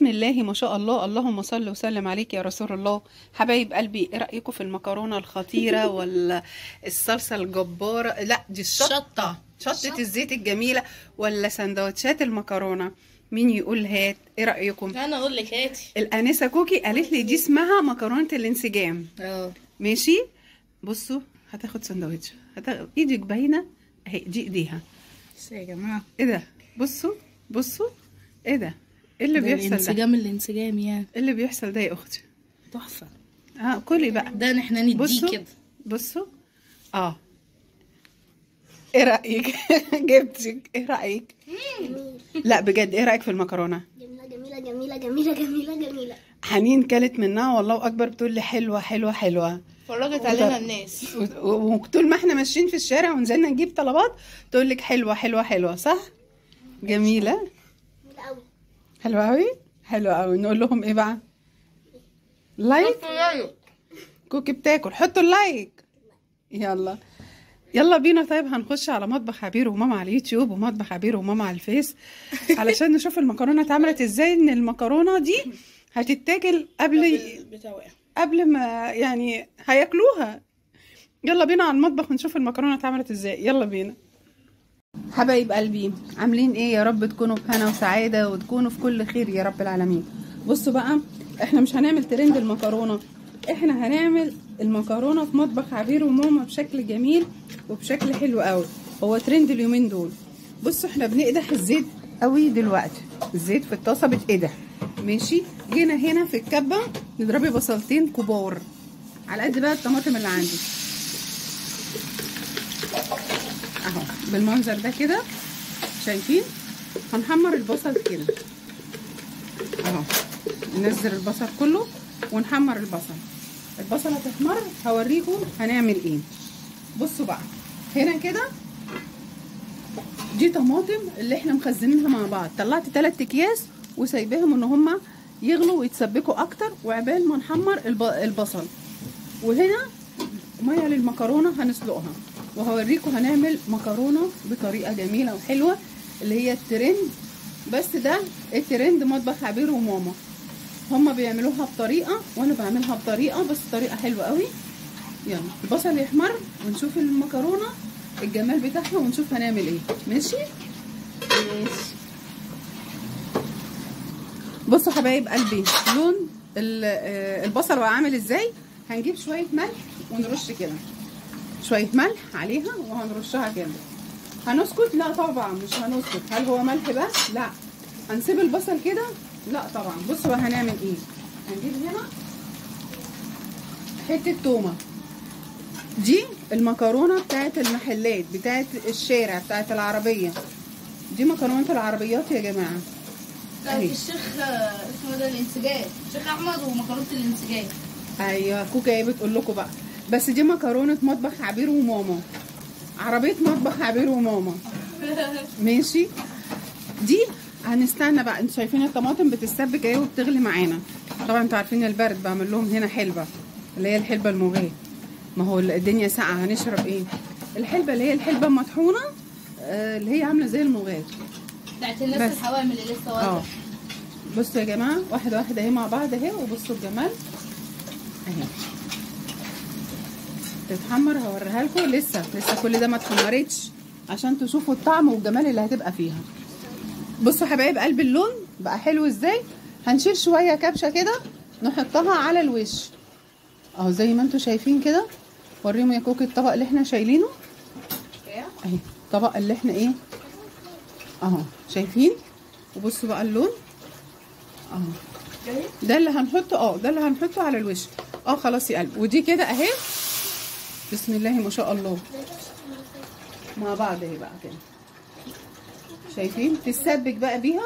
بسم الله ما شاء الله اللهم صل وسلم عليك يا رسول الله حبايب قلبي ايه رايكم في المكرونه الخطيره ولا الصلصه الجباره لا دي الشطه شطه شطة. الزيت الجميله ولا سندوتشات المكرونه مين يقول هات ايه رايكم انا اقول لك هاتي الانسه كوكي قالت لي دي اسمها مكرونه الانسجام اه ماشي بصوا هتاخد سندوتش هتاخد ايدك باينه اهي دي ايديها بس يا جماعه ايه ده بصوا بصوا ايه ده ايه اللي ده بيحصل ده الانسجام الانسجام يعني ايه اللي بيحصل ده يا اختي تحفه اه كلي بقى ده احنا نديه بصوا كده بصوا اه ايه رايك جبتك ايه رايك لا بجد ايه رايك في المكرونه جميلة جميلة جميلة جميلة جميلة جميلة حنين كلت منها والله اكبر بتقول لي حلوه حلوه حلوه فرجت علينا الناس و- و- وطول ما احنا ماشيين في الشارع ونزلنا نجيب طلبات تقول لك حلوه حلوه حلوه صح جميله جميلة أوي حلوه قوي حلوه قوي نقول لهم ايه بقى لايك كوكي بتاكل حطوا اللايك يلا يلا بينا طيب هنخش على مطبخ عبير وماما على اليوتيوب ومطبخ عبير وماما على الفيس علشان نشوف المكرونه اتعملت ازاي ان المكرونه دي هتتاكل قبل بتوقع قبل ما يعني هياكلوها يلا بينا على المطبخ ونشوف المكرونه اتعملت ازاي يلا بينا حبايب قلبي عاملين ايه يا رب تكونوا بهنا وسعاده وتكونوا في كل خير يا رب العالمين بصوا بقى احنا مش هنعمل ترند المكرونه احنا هنعمل المكرونه في مطبخ عبير وماما بشكل جميل وبشكل حلو قوي هو ترند اليومين دول بصوا احنا بنقدح الزيت قوي دلوقتي الزيت في الطاسه بتقدح ماشي جينا هنا في الكبه نضربي بصلتين كبار على قد بقى الطماطم اللي عندي اهو بالمنظر ده كده شايفين هنحمر البصل كده اهو ننزل البصل كله ونحمر البصل البصله تحمر هوريكم هنعمل ايه بصوا بقى هنا كده دي طماطم اللي احنا مخزنينها مع بعض طلعت تلات اكياس وسايباهم ان هما يغلوا ويتسبكوا اكتر وعبال ما نحمر الب- البصل وهنا ميه للمكرونه هنسلقها وهوريكم هنعمل مكرونه بطريقه جميله وحلوه اللي هي الترند بس ده الترند مطبخ عبير وماما هما بيعملوها بطريقه وانا بعملها بطريقه بس طريقه حلوه قوي يلا البصل يحمر ونشوف المكرونه الجمال بتاعها ونشوف هنعمل ايه ماشي ماشي بصوا حبايب قلبي لون ال- آه، البصل هو عامل ازاي هنجيب شويه ملح ونرش كده شويه ملح عليها وهنرشها كده هنسكت لا طبعا مش هنسكت هل هو ملح بس لا هنسيب البصل كده لا طبعا بصوا بقى هنعمل ايه هنجيب هنا حته تومه دي المكرونه بتاعت المحلات بتاعت الشارع بتاعت العربيه دي مكرونه العربيات يا جماعه لا أهي. الشيخ آه، اسمه ده الانسجام الشيخ احمد ومكرونه الانسجام ايوه كوكا ايه بتقول لكم بقى بس دي مكرونه مطبخ عبير وماما عربيه مطبخ عبير وماما ماشي دي هنستنى بقى انتوا شايفين الطماطم بتتسبك اهي وبتغلي معانا طبعا انتوا عارفين البرد بعمل لهم هنا حلبه اللي هي الحلبه المغيه ما هو الدنيا ساقعه هنشرب ايه الحلبه اللي هي الحلبه المطحونه آه، اللي هي عامله زي المغات بتاعت الناس بس. الحوامل اللي لسه اه واقفه بصوا يا جماعه واحده واحده اهي مع بعض اهي وبصوا الجمال اهي تتحمر هوريها لكم لسه لسه كل ده ما اتحمرتش عشان تشوفوا الطعم والجمال اللي هتبقى فيها بصوا حبايب قلب اللون بقى حلو ازاي هنشيل شويه كبشه كده نحطها على الوش اهو زي ما انتوا شايفين كده وريهم يا كوكي الطبق اللي احنا شايلينه اهي الطبق اللي احنا ايه اهو شايفين وبصوا بقى اللون اهو ده اللي هنحطه اه ده اللي هنحطه على الوش اه خلاص يا قلب ودي كده اهي بسم الله ما شاء الله مع بعض اهي بقى كده شايفين تتسبك بقى بيها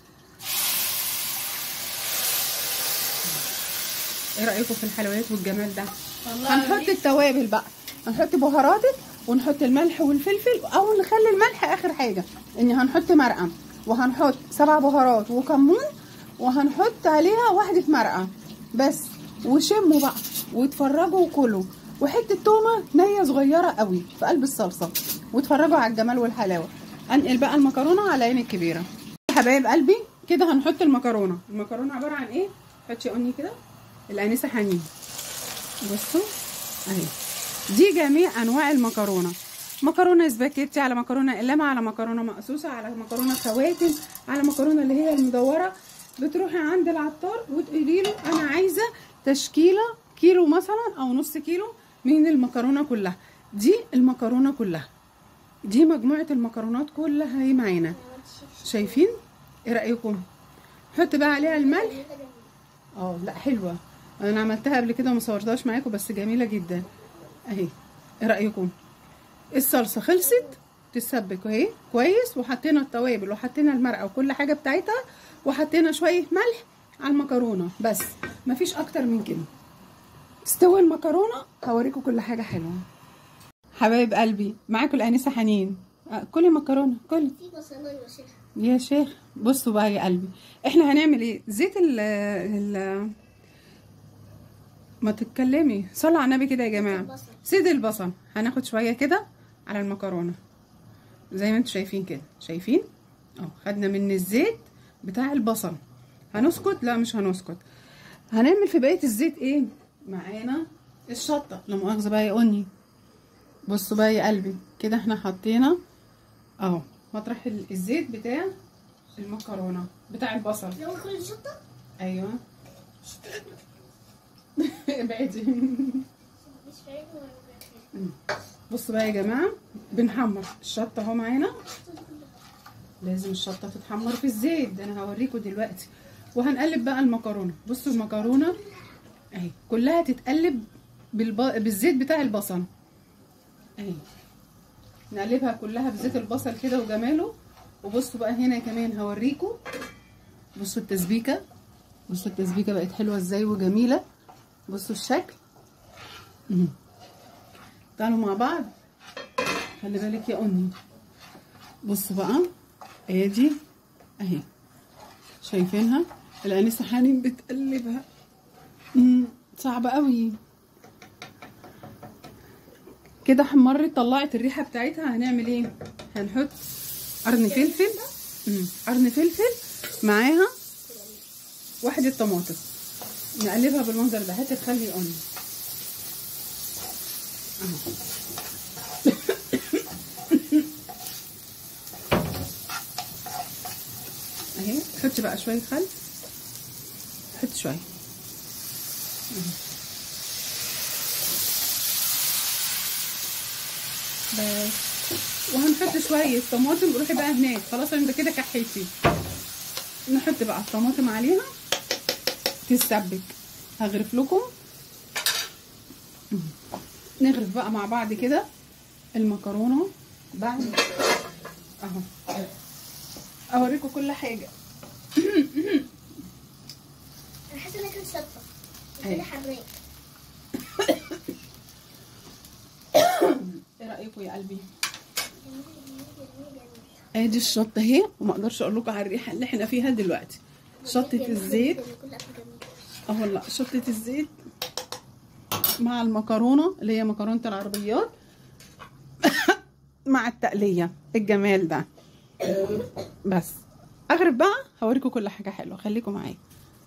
ايه رايكم في الحلويات والجمال ده والله هنحط التوابل بقى هنحط بهاراتك ونحط الملح والفلفل او نخلي الملح اخر حاجه ان هنحط مرقه وهنحط سبع بهارات وكمون وهنحط عليها واحده مرقه بس وشموا بقى واتفرجوا وكلوا وحته تومه نيه صغيره قوي في قلب الصلصه واتفرجوا على الجمال والحلاوه انقل بقى المكرونه على عين الكبيره حبايب قلبي كده هنحط المكرونه المكرونه عباره عن ايه حطي قني كده الانسه حنين بصوا اهي دي جميع انواع المكرونه مكرونه سباكيتي على مكرونه قلامه على مكرونه مقصوصه على مكرونه خواتم على مكرونه اللي هي المدوره بتروحي عند العطار وتقولي له انا عايزه تشكيله كيلو مثلا او نص كيلو من المكرونه كلها دي المكرونه كلها دي مجموعه المكرونات كلها هي معانا شايفين ايه رايكم حط بقى عليها الملح اه لا حلوه انا عملتها قبل كده وما صورتهاش معاكم بس جميله جدا اهي ايه رايكم الصلصه خلصت تتسبك اهي كويس وحطينا التوابل وحطينا المرقه وكل حاجه بتاعتها وحطينا شويه ملح على المكرونه بس مفيش اكتر من كده تستوي المكرونه هوريكم كل حاجه حلوه حبايب قلبي معاكم الانسه حنين آه، كلي مكرونه كلي في بصلايه يا شيخ يا شيخ بصوا بقى يا قلبي احنا هنعمل ايه زيت ال ال ما تتكلمي صلوا على النبي كده يا جماعه البصل. زيت البصل هناخد شويه كده على المكرونه زي ما انتم شايفين كده شايفين اه خدنا من الزيت بتاع البصل هنسكت لا مش هنسكت هنعمل في بقيه الزيت ايه معانا الشطه لا مؤاخذه بقى يا قني بصوا بقى يا قلبي كده احنا حطينا اهو مطرح ال- الزيت بتاع المكرونه بتاع البصل لو كل شطه ايوه ابعدي مش فاهم ولا بصوا بقى يا جماعه بنحمر الشطه اهو معانا لازم الشطه تتحمر في الزيت ده انا هوريكم دلوقتي وهنقلب بقى المكرونه بصوا المكرونه اهي كلها تتقلب بالب... بالزيت بتاع البصل اهي نقلبها كلها بزيت البصل كده وجماله وبصوا بقى هنا كمان هوريكم بصوا التسبيكه بصوا التسبيكه بقت حلوه ازاي وجميله بصوا الشكل مم. تعالوا مع بعض خلي بالك يا امي بصوا بقى ادي اهي شايفينها الانسه حنين بتقلبها مم، صعبه قوي كده حمرت طلعت الريحه بتاعتها هنعمل ايه هنحط قرن فلفل مم، قرن فلفل معاها واحده طماطم نقلبها بالمنظر ده هات تخلي امي اهو اهي حطي بقى شويه خل حطي شويه بس وهنحط شويه طماطم روحي بقى هناك خلاص انت كده كحيتي نحط بقى الطماطم عليها تتسبك هغرف لكم نغرف بقى مع بعض كده المكرونه بعد اهو اوريكم كل حاجه انا حاسه انها كانت شطه أيوة. كده حراق ايه رايكم يا قلبي ادي الشطه اهي وما اقدرش اقول لكم على الريحه اللي احنا فيها دلوقتي شطه الزيت كل اكل جميل اه والله شطه الزيت مع المكرونه اللي هي مكرونه العربيات مع التقليه الجمال ده بس اغرب بقى هوريكم كل حاجه حلوه خليكم معايا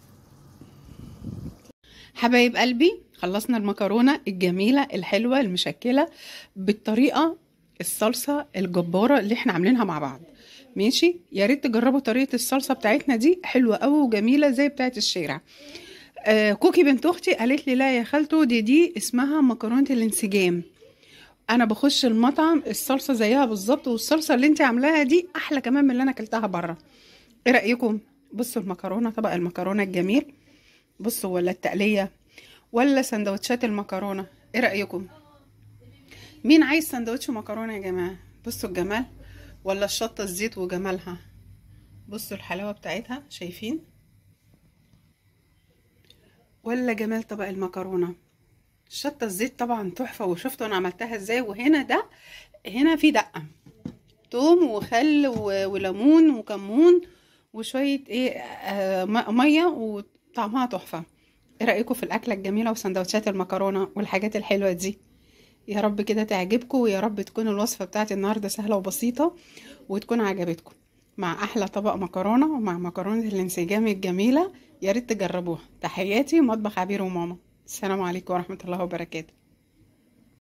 حبايب قلبي خلصنا المكرونه الجميله الحلوه المشكله بالطريقه الصلصه الجباره اللي احنا عاملينها مع بعض ماشي يا ريت تجربوا طريقه الصلصه بتاعتنا دي حلوه قوي وجميله زي بتاعه الشارع آه كوكي بنت اختي قالت لي لا يا خالته دي دي اسمها مكرونه الانسجام انا بخش المطعم الصلصه زيها بالظبط والصلصه اللي انت عاملاها دي احلى كمان من اللي انا اكلتها بره ايه رايكم بصوا المكرونه طبق المكرونه الجميل بصوا ولا التقليه ولا سندوتشات المكرونه ايه رايكم مين عايز سندوتش مكرونه يا جماعه بصوا الجمال ولا الشطه الزيت وجمالها بصوا الحلاوه بتاعتها شايفين ولا جمال طبق المكرونه الشطه الزيت طبعا تحفه وشفتوا انا عملتها ازاي وهنا ده هنا في دقه توم وخل و- وليمون وكمون وشويه ايه آه م- ميه وطعمها تحفه ايه رايكم في الاكله الجميله وسندوتشات المكرونه والحاجات الحلوه دي يا رب كده تعجبكم ويا رب تكون الوصفه بتاعتي النهارده سهله وبسيطه وتكون عجبتكم مع احلى طبق مكرونه ومع مكرونه الانسجام الجميله يا ريت تجربوها تحياتي مطبخ عبير وماما السلام عليكم ورحمه الله وبركاته